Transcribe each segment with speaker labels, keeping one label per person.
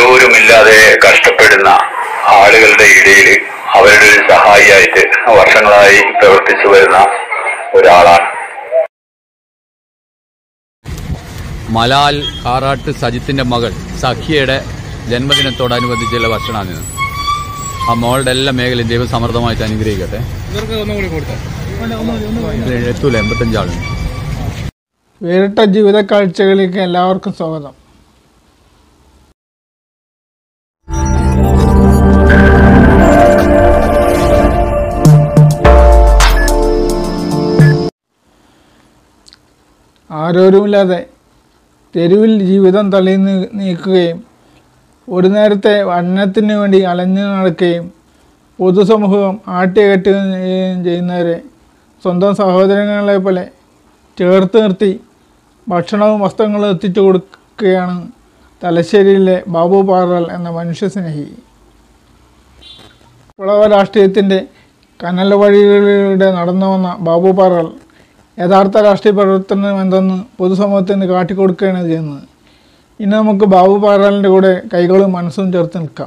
Speaker 1: ആരോരുമില്ലാതെ കഷ്ടപ്പെടുന്ന ആളുകളുടെ ഇടയിൽ അവരുടെ ഒരു സഹായിയായിട്ട് വർഷങ്ങളായി പ്രവർത്തിച്ചു വരുന്ന ഒരാളാണ്
Speaker 2: മലാൽ കാറാട്ട് സജിത്തിന്റെ മകൾ സഖിയയുടെ ജന്മദിനത്തോടനുബന്ധിച്ചുള്ള ഭക്ഷണമാണ് ആ മോളുടെ എല്ലാ മേഖലയും ദൈവം സമൃദ്ധമായിട്ട് അനുഗ്രഹിക്കട്ടെ ഇത് എത്തൂല എൺപത്തഞ്ചാളുണ്ട്
Speaker 3: വേറിട്ട ജീവിത കാഴ്ചകളിലേക്ക് എല്ലാവർക്കും സ്വാഗതം ആരോരുമില്ലാതെ തെരുവിൽ ജീവിതം തള്ളി നീ- നീക്കുകയും ഒരു നേരത്തെ അന്നത്തിന് വേണ്ടി അലഞ്ഞു നടക്കുകയും പൊതുസമൂഹം ആട്ടിയകറ്റുകയും ചെയ്യുന്നവരെ സ്വന്തം സഹോദരങ്ങളെ പോലെ ചേർത്ത് നിർത്തി ഭക്ഷണവും വസ്ത്രങ്ങളും എത്തിച്ചു കൊടുക്കുകയാണ് തലശ്ശേരിയിലെ ബാബു പാറൽ എന്ന മനുഷ്യസ്നേഹി വിളവ രാഷ്ട്രീയത്തിൻ്റെ കനൽ വഴികളിലൂടെ നടന്നു വന്ന ബാബു പാറൽ യഥാർത്ഥ രാഷ്ട്രീയ പ്രവർത്തനം എന്തെന്ന് പൊതുസമൂഹത്തിന് കാട്ടിക്കൊടുക്കുകയാണ് ചെയ്യുന്നത് ഇനി നമുക്ക് ബാബു പാറലിൻ്റെ കൂടെ കൈകളും മനസ്സും ചേർത്ത് നിൽക്കാം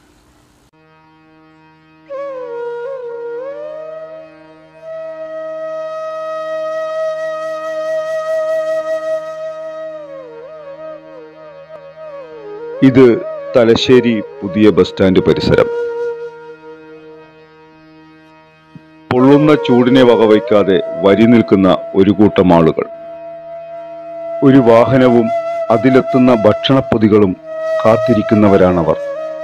Speaker 4: ഇത് തലശ്ശേരി പുതിയ ബസ് സ്റ്റാൻഡ് പരിസരം പൊള്ളുന്ന ചൂടിനെ വകവയ്ക്കാതെ വരി നിൽക്കുന്ന ഒരു കൂട്ടം ആളുകൾ ഒരു വാഹനവും അതിലെത്തുന്ന ഭക്ഷണപ്പൊതികളും കാത്തിരിക്കുന്നവരാണവർ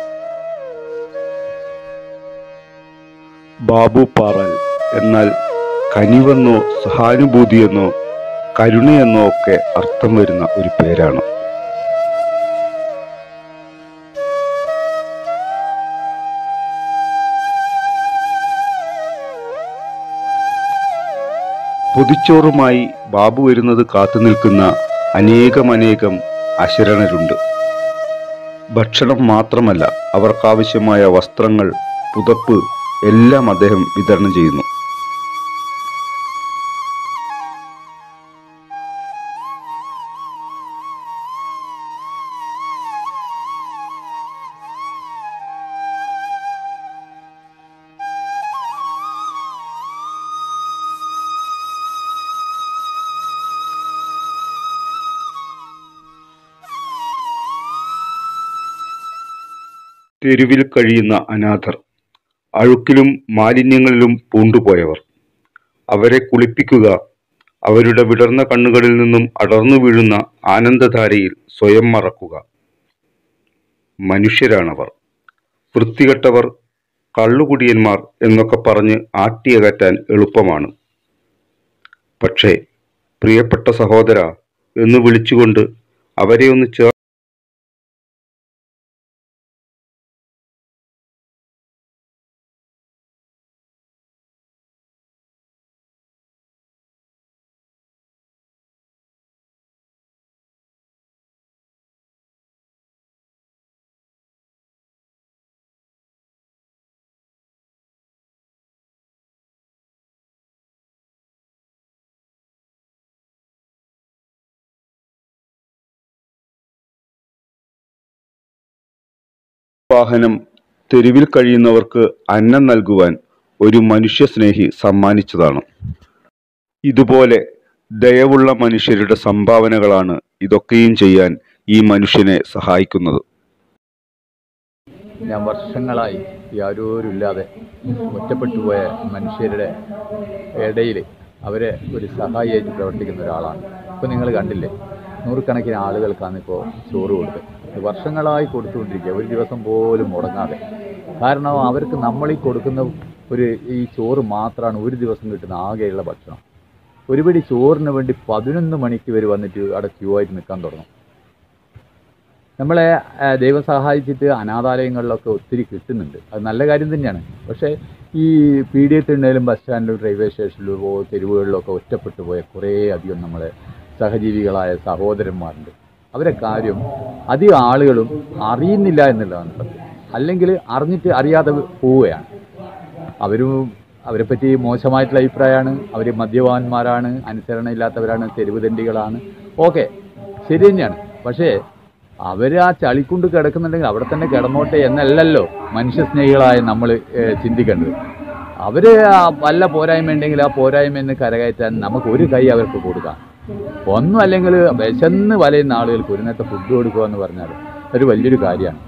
Speaker 4: ബാബു പാറൽ എന്നാൽ കനിവെന്നോ സഹാനുഭൂതിയെന്നോ കരുണയെന്നോ ഒക്കെ അർത്ഥം വരുന്ന ഒരു പേരാണ് പൊതിച്ചോറുമായി ബാബു വരുന്നത് കാത്തു നിൽക്കുന്ന അനേകമനേകം അശരണരുണ്ട് ഭക്ഷണം മാത്രമല്ല അവർക്കാവശ്യമായ വസ്ത്രങ്ങൾ പുതപ്പ് എല്ലാം അദ്ദേഹം വിതരണം ചെയ്യുന്നു തെരുവിൽ കഴിയുന്ന അനാഥർ അഴുക്കിലും മാലിന്യങ്ങളിലും പൂണ്ടുപോയവർ അവരെ കുളിപ്പിക്കുക അവരുടെ വിടർന്ന കണ്ണുകളിൽ നിന്നും അടർന്നു വീഴുന്ന ആനന്ദധാരയിൽ സ്വയം മറക്കുക മനുഷ്യരാണവർ വൃത്തികെട്ടവർ കള്ളുകുടിയന്മാർ എന്നൊക്കെ പറഞ്ഞ് ആട്ടിയകറ്റാൻ എളുപ്പമാണ് പക്ഷേ പ്രിയപ്പെട്ട സഹോദര എന്ന് വിളിച്ചുകൊണ്ട് അവരെ ഒന്ന് ചേർ വാഹനം തെരുവിൽ കഴിയുന്നവർക്ക് അന്നം നൽകുവാൻ ഒരു മനുഷ്യസ്നേഹി സമ്മാനിച്ചതാണ് ഇതുപോലെ ദയവുള്ള മനുഷ്യരുടെ സംഭാവനകളാണ് ഇതൊക്കെയും ചെയ്യാൻ ഈ മനുഷ്യനെ സഹായിക്കുന്നത്
Speaker 2: ഞാൻ വർഷങ്ങളായി യാരോരുമില്ലാതെ ഒറ്റപ്പെട്ടു പോയ മനുഷ്യരുടെ ഇടയിൽ അവരെ ഒരു സഹായിയായിട്ട് പ്രവർത്തിക്കുന്ന ഒരാളാണ് ഇപ്പോൾ നിങ്ങൾ കണ്ടില്ലേ നൂറുകണക്കിന് ആളുകൾക്കാണ് ഇപ്പോൾ ചോറ് കൊടുത്തത് ഇത് വർഷങ്ങളായി കൊടുത്തുകൊണ്ടിരിക്കുക ഒരു ദിവസം പോലും മുടങ്ങാതെ കാരണം അവർക്ക് നമ്മൾ ഈ കൊടുക്കുന്ന ഒരു ഈ ചോറ് മാത്രമാണ് ഒരു ദിവസം കിട്ടുന്ന ആകെയുള്ള ഭക്ഷണം ഒരു പിടി ചോറിന് വേണ്ടി പതിനൊന്ന് മണിക്ക് വരെ വന്നിട്ട് അവിടെ ക്യൂ ആയിട്ട് നിൽക്കാൻ തുടങ്ങും നമ്മളെ ആ, ദൈവം സഹായിച്ചിട്ട് അനാഥാലയങ്ങളിലൊക്കെ ഒത്തിരി കിട്ടുന്നുണ്ട് അത് നല്ല കാര്യം തന്നെയാണ് പക്ഷേ ഈ പീഡിയത്തിണ്ടേലും ബസ് സ്റ്റാൻഡിലും റെയിൽവേ സ്റ്റേഷനിലും ഓ തെരുവുകളിലൊക്കെ ഒറ്റപ്പെട്ടു പോയ കുറേ അധികം നമ്മളെ സഹജീവികളായ സഹോദരന്മാരുണ്ട് അവരെ കാര്യം അധികം ആളുകളും അറിയുന്നില്ല എന്നുള്ളതാണ് സത്യം അല്ലെങ്കിൽ അറിഞ്ഞിട്ട് അറിയാതെ പോവുകയാണ് അവരും അവരെപ്പറ്റി മോശമായിട്ടുള്ള അഭിപ്രായമാണ് അവർ മദ്യപാന്മാരാണ് അനുസരണയില്ലാത്തവരാണ് തെരുവ് തെണ്ടികളാണ് ഓക്കെ ശരി തന്നെയാണ് പക്ഷേ അവർ ആ ചളിക്കുണ്ട് കിടക്കുന്നുണ്ടെങ്കിൽ അവിടെ തന്നെ കിടന്നോട്ടെ എന്നല്ലല്ലോ മനുഷ്യസ്നേഹികളായ നമ്മൾ ചിന്തിക്കേണ്ടത് അവർ വല്ല പോരായ്മ ഉണ്ടെങ്കിൽ ആ പോരായ്മയെന്ന് കരകയറ്റാൻ നമുക്ക് ഒരു കൈ അവർക്ക് കൊടുക്കാം ഒന്നും അല്ലെങ്കിൽ വിശന്ന് വലയുന്ന ആളുകൾക്ക് ഒരു നേരത്തെ ഫുഡ് കൊടുക്കുക എന്ന് പറഞ്ഞാൽ ഒരു വലിയൊരു കാര്യമാണ്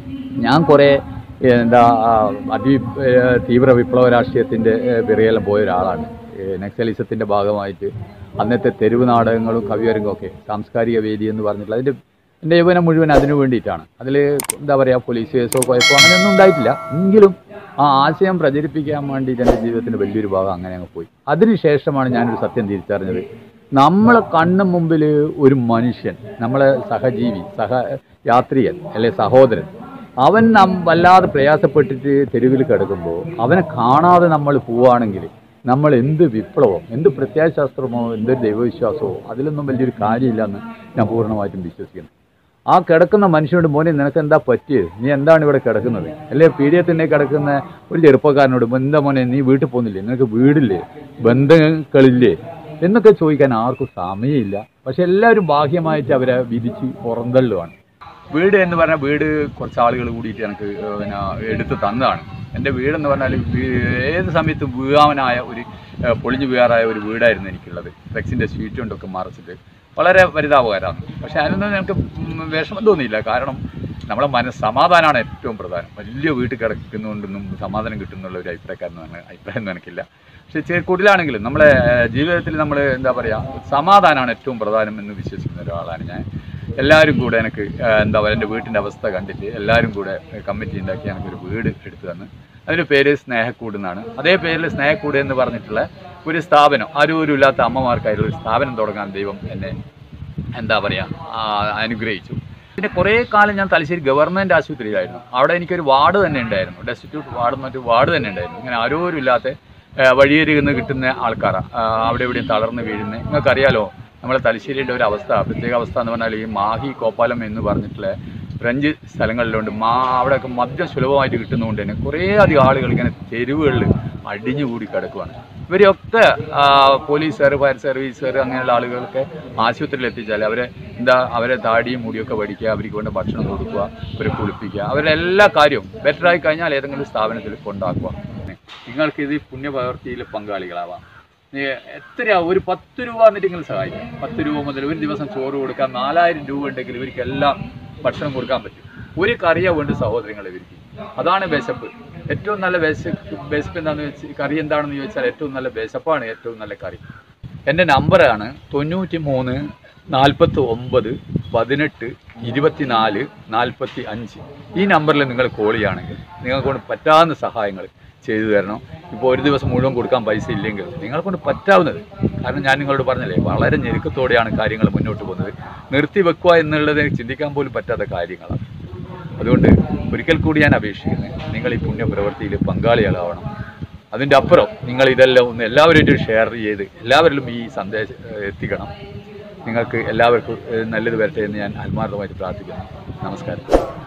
Speaker 2: ഞാൻ കുറേ ഏഹ്, എന്താ ആ, അതി ഏഹ്, തീവ്ര വിപ്ലവ രാഷ്ട്രീയത്തിൻ്റെ പിറകെല്ലാം പോയ ഒരാളാണ് ഏഹ്, നക്സലിസത്തിൻ്റെ ഭാഗമായിട്ട് അന്നത്തെ തെരുവ് നാടകങ്ങളും കവിയരങ്ങും ഒക്കെ സാംസ്കാരിക വേദി എന്ന് പറഞ്ഞിട്ടുള്ള അതിൻ്റെ എൻ്റെ യൗവനം മുഴുവൻ അതിനു വേണ്ടിയിട്ടാണ് അതിൽ എന്താ പറയുക പോലീസ് കേസോ കുഴപ്പമോ അങ്ങനെയൊന്നും ഉണ്ടായിട്ടില്ല എങ്കിലും ആ ആശയം പ്രചരിപ്പിക്കാൻ വേണ്ടിയിട്ട് എൻ്റെ ജീവിതത്തിൻ്റെ വലിയൊരു ഭാഗം അങ്ങനെ അങ്ങ് പോയി അതിനുശേഷമാണ് ഞാനൊരു സത്യം തിരിച്ചറിഞ്ഞത് നമ്മളെ കണ്ണു മുമ്പിൽ ഒരു മനുഷ്യൻ നമ്മളെ സഹജീവി സഹ യാത്രികൻ അല്ലെ സഹോദരൻ അവൻ നം വല്ലാതെ പ്രയാസപ്പെട്ടിട്ട് തെരുവിൽ കിടക്കുമ്പോൾ അവനെ കാണാതെ നമ്മൾ പോവുകയാണെങ്കിൽ നമ്മൾ എന്ത് വിപ്ലവം എന്ത് പ്രത്യാശാസ്ത്രമോ എന്തൊരു ദൈവവിശ്വാസമോ അതിലൊന്നും വലിയൊരു കാര്യമില്ലെന്ന് ഞാൻ പൂർണ്ണമായിട്ടും വിശ്വസിക്കുന്നു ആ കിടക്കുന്ന മനുഷ്യനോട് മോനെ നിനക്ക് എന്താ പറ്റിയത് നീ എന്താണ് ഇവിടെ കിടക്കുന്നത് അല്ലെ പീഡിയത്തിനെ കിടക്കുന്ന ഒരു ചെറുപ്പക്കാരനോട് എന്താ മോനെ നീ വീട്ടിൽ പോകുന്നില്ലേ നിനക്ക് വീടില്ലേ ബന്ധങ്ങളില്ലേ എന്നൊക്കെ ചോദിക്കാൻ ആർക്കും സമയമില്ല പക്ഷെ എല്ലാവരും ബാഹ്യമായിട്ട് അവരെ വിധിച്ച് പുറന്തള്ളുവാണ് വീട് എന്ന് പറഞ്ഞാൽ വീട് കുറച്ച് ആളുകൾ കൂടിയിട്ട് എനിക്ക് പിന്നെ എടുത്ത് തന്നതാണ് എൻ്റെ വീടെന്ന് പറഞ്ഞാൽ വീ- ഏത് സമയത്തും വീഴാവനായ ഒരു ഏഹ്, പൊളിഞ്ഞു വീഴാറായ ഒരു വീടായിരുന്നു എനിക്കുള്ളത് ഫ്ലെക്സിൻ്റെ ഷീറ്റ് കൊണ്ടൊക്കെ മറച്ചിട്ട് വളരെ പരിതാപകരമാണ് പക്ഷേ അതിനൊന്നും എനിക്ക് ഉം, വിഷമം തോന്നിയില്ല കാരണം നമ്മളെ മനസ്സ് സമാധാനമാണ് ഏറ്റവും പ്രധാനം വലിയ വീട്ടിൽ കിടക്കുന്നതുകൊണ്ടൊന്നും സമാധാനം കിട്ടുന്നുള്ള ഒരു അഭിപ്രായക്കാരനാണ് അഭിപ്രായം എനിക്കില്ല പക്ഷേ ചേർക്കൂട്ടിലാണെങ്കിലും നമ്മളെ ഏഹ്, ജീവിതത്തിൽ നമ്മൾ എന്താ പറയുക സമാധാനമാണ് ഏറ്റവും പ്രധാനം എന്ന് വിശ്വസിക്കുന്ന ഒരാളാണ് ഞാൻ എല്ലാവരും കൂടെ എനിക്ക് ഏഹ്, എന്താ പറയുക എൻ്റെ വീട്ടിൻ്റെ അവസ്ഥ കണ്ടിട്ട് എല്ലാവരും കൂടെ കമ്മിറ്റി ഉണ്ടാക്കി എനിക്കൊരു വീട് എടുത്തു തന്ന് അതിൻ്റെ പേര് സ്നേഹക്കൂട് എന്നാണ് അതേ പേരിൽ സ്നേഹക്കൂട് എന്ന് പറഞ്ഞിട്ടുള്ള ഒരു സ്ഥാപനം ആരും ഇല്ലാത്ത അമ്മമാർക്കായിട്ടുള്ള ഒരു സ്ഥാപനം തുടങ്ങാൻ ദൈവം എന്നെ എന്താ പറയുക അനുഗ്രഹിച്ചു പിന്നെ കുറേ കാലം ഞാൻ തലശ്ശേരി ഗവൺമെൻറ് ആശുപത്രിയിലായിരുന്നു അവിടെ എനിക്കൊരു വാർഡ് തന്നെ ഉണ്ടായിരുന്നു ഡെസ്റ്റിറ്റ്യൂട്ട് വാർഡ് മറ്റു വാർഡ് തന്നെ ഉണ്ടായിരുന്നു ഇങ്ങനെ ആരോരും ഇല്ലാത്ത വഴിയരികിൽ നിന്ന് കിട്ടുന്ന ആൾക്കാരാണ് അവിടെ എവിടെയും തളർന്ന് വീഴുന്നത് നിങ്ങൾക്കറിയാലോ നമ്മളെ തലശ്ശേരിയുടെ ഒരു അവസ്ഥ പ്രത്യേക അവസ്ഥ എന്ന് പറഞ്ഞാൽ ഈ മാഹി കോപ്പാലം എന്ന് പറഞ്ഞിട്ടുള്ള ഫ്രഞ്ച് സ്ഥലങ്ങളിലുണ്ട് മാ അവിടെയൊക്കെ മദ്യം സുലഭമായിട്ട് കിട്ടുന്നതുകൊണ്ട് തന്നെ കുറേ അധികം ആളുകൾ ഇങ്ങനെ തെരുവുകളിൽ അടിഞ്ഞുകൂടി കിടക്കുവാണ് ഇവരെയൊക്കെ ആ, പോലീസുകാർ ഫയർ സർവീസുകാർ അങ്ങനെയുള്ള ആളുകളൊക്കെ ആശുപത്രിയിൽ എത്തിച്ചാൽ അവരെ എന്താ അവരെ താടിയും മുടിയൊക്കെ പഠിക്കുക അവർക്ക് കൊണ്ട് ഭക്ഷണം കൊടുക്കുക അവരെ കുളിപ്പിക്കുക അവരുടെ എല്ലാ കാര്യവും ബെറ്ററായി കഴിഞ്ഞാൽ ഏതെങ്കിലും സ്ഥാപനത്തിൽ കൊണ്ടാക്കുക നിങ്ങൾക്ക് ഇത് പുണ്യപ്രവൃത്തിയിൽ പങ്കാളികളാവാം നീ എത്രയാ ഒരു പത്ത് രൂപ എന്നിട്ട് നിങ്ങൾ സഹായിക്കാം പത്ത് രൂപ മുതൽ ഒരു ദിവസം ചോറ് കൊടുക്കാം നാലായിരം രൂപ ഉണ്ടെങ്കിൽ ഇവർക്കെല്ലാം ഭക്ഷണം കൊടുക്കാൻ പറ്റും ഒരു കറിയാ വേണ്ട സഹോദരങ്ങളെ ഇവർക്ക് അതാണ് വിശപ്പ് ഏറ്റവും നല്ല വിശപ്പ് വിശപ്പ് എന്താണെന്ന് വെച്ച് കറി എന്താണെന്ന് ചോദിച്ചാൽ ഏറ്റവും നല്ല വിശപ്പാണ് ഏറ്റവും നല്ല കറി എൻ്റെ നമ്പറാണ് തൊണ്ണൂറ്റി മൂന്ന് നാൽപ്പത്തി ഒമ്പത് പതിനെട്ട് ഇരുപത്തിനാല് നാൽപ്പത്തി അഞ്ച് ഈ നമ്പറിൽ നിങ്ങൾ കോൾ ചെയ്യുകയാണെങ്കിൽ നിങ്ങൾക്ക് കൊണ്ട് പറ്റാവുന്ന സഹായങ്ങൾ ചെയ്തു തരണം ഇപ്പോൾ ഒരു ദിവസം മുഴുവൻ കൊടുക്കാൻ പൈസ ഇല്ലെങ്കിൽ നിങ്ങളെ കൊണ്ട് പറ്റാവുന്നത് കാരണം ഞാൻ നിങ്ങളോട് പറഞ്ഞില്ലേ വളരെ ഞെരുക്കത്തോടെയാണ് കാര്യങ്ങൾ മുന്നോട്ട് പോകുന്നത് നിർത്തി വെക്കുക എന്നുള്ളത് ചിന്തിക്കാൻ പോലും പറ്റാത്ത കാര്യങ്ങളാണ് അതുകൊണ്ട് ഒരിക്കൽ കൂടി ഞാൻ അപേക്ഷിക്കുന്നത് നിങ്ങൾ ഈ പുണ്യപ്രവൃത്തിയിൽ പങ്കാളികളാവണം അതിൻ്റെ അപ്പുറം നിങ്ങൾ ഇതെല്ലാം ഒന്ന് എല്ലാവരുമായിട്ടും ഷെയർ ചെയ്ത് എല്ലാവരിലും ഈ സന്ദേശം ഏഹ്, എത്തിക്കണം നിങ്ങൾക്ക് എല്ലാവർക്കും ഏഹ്, നല്ലത് വരട്ടെ എന്ന് ഞാൻ ആത്മാർത്ഥമായിട്ട് പ്രാർത്ഥിക്കുന്നു നമസ്കാരം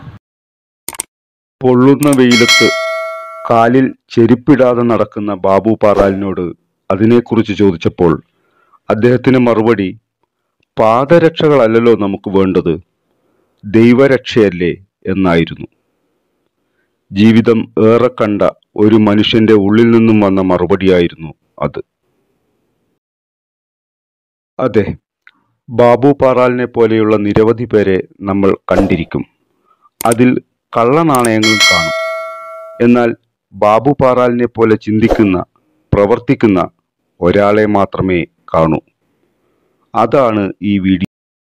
Speaker 4: പൊള്ളുന്ന വെയിലത്ത് കാലിൽ ചെരുപ്പിടാതെ നടക്കുന്ന ബാബു പാറാലിനോട് അതിനെക്കുറിച്ച് ചോദിച്ചപ്പോൾ അദ്ദേഹത്തിന് മറുപടി പാദരക്ഷകളല്ലല്ലോ നമുക്ക് വേണ്ടത് ദൈവരക്ഷയല്ലേ എന്നായിരുന്നു ജീവിതം ഏറെ കണ്ട ഒരു മനുഷ്യന്റെ ഉള്ളിൽ നിന്നും വന്ന മറുപടിയായിരുന്നു അത് അതെ ബാബു പാറാലിനെ പോലെയുള്ള നിരവധി പേരെ നമ്മൾ കണ്ടിരിക്കും അതിൽ കള്ളനാണയങ്ങളും കാണും എന്നാൽ ബാബു പാറാലിനെ പോലെ ചിന്തിക്കുന്ന പ്രവർത്തിക്കുന്ന ഒരാളെ മാത്രമേ കാണൂ അതാണ് ഈ വീഡിയോ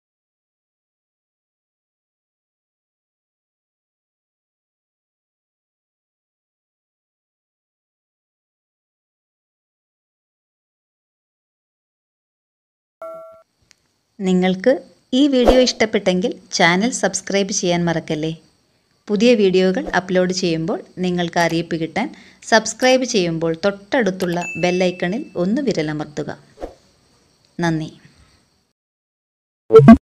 Speaker 5: നിങ്ങൾക്ക് ഈ വീഡിയോ ഇഷ്ടപ്പെട്ടെങ്കിൽ ചാനൽ സബ്സ്ക്രൈബ് ചെയ്യാൻ മറക്കല്ലേ പുതിയ വീഡിയോകൾ അപ്ലോഡ് ചെയ്യുമ്പോൾ നിങ്ങൾക്ക് അറിയിപ്പ് കിട്ടാൻ സബ്സ്ക്രൈബ് ചെയ്യുമ്പോൾ തൊട്ടടുത്തുള്ള ബെല്ലൈക്കണിൽ ഒന്ന് വിരലമർത്തുക നന്ദി